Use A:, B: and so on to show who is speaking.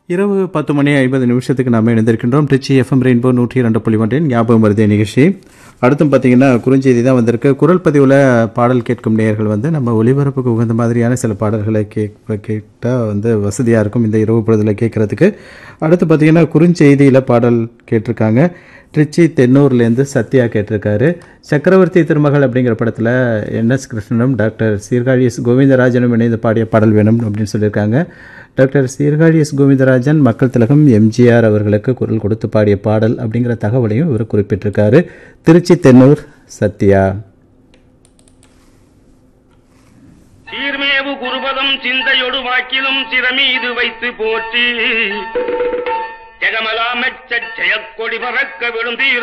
A: இரவு பத்து மணி ஐம்பது நிமிஷத்துக்கு நாம் இணைந்திருக்கின்றோம் திருச்சி எஃப்எம் ரெயின்போ நூற்றி இரண்டு புள்ளி ஒன்றின் ஞாபகம் வருதே நிகழ்ச்சி அடுத்தும் பார்த்தீங்கன்னா குறுஞ்செய்தி தான் வந்திருக்கு குரல் பதிவில் பாடல் கேட்கும் நேயர்கள் வந்து நம்ம ஒளிபரப்புக்கு உகந்த மாதிரியான சில பாடல்களை கேட்க கேட்டால் வந்து வசதியாக இருக்கும் இந்த இரவு பொழுதில் கேட்குறதுக்கு அடுத்து பார்த்தீங்கன்னா குறுஞ்செய்தியில் பாடல் கேட்டிருக்காங்க திருச்சி தென்னூர்லேருந்து சத்யா கேட்டிருக்காரு சக்கரவர்த்தி திருமகள் அப்படிங்கிற படத்தில் என்எஸ் கிருஷ்ணனும் டாக்டர் சீர்காழி எஸ் கோவிந்தராஜனும் இணைந்து பாடிய பாடல் வேணும் அப்படின்னு சொல்லியிருக்காங்க டாக்டர் சீர்காழி எஸ் கோவிந்தராஜன் மக்கள் திலகம் எம்ஜிஆர் அவர்களுக்கு குரல் கொடுத்து பாடிய பாடல் அப்படிங்கிற தகவலையும் இவர் குறிப்பிட்டிருக்காரு திருச்சி தென்னூர் சத்யா
B: சீர்மேவு குருபதம் சிந்தையொடு வாக்கிலும் சிறமீது வைத்து போற்றி ஜெகமலாமெச்ச ஜெயக்கொடி பறக்க விழுந்தீர்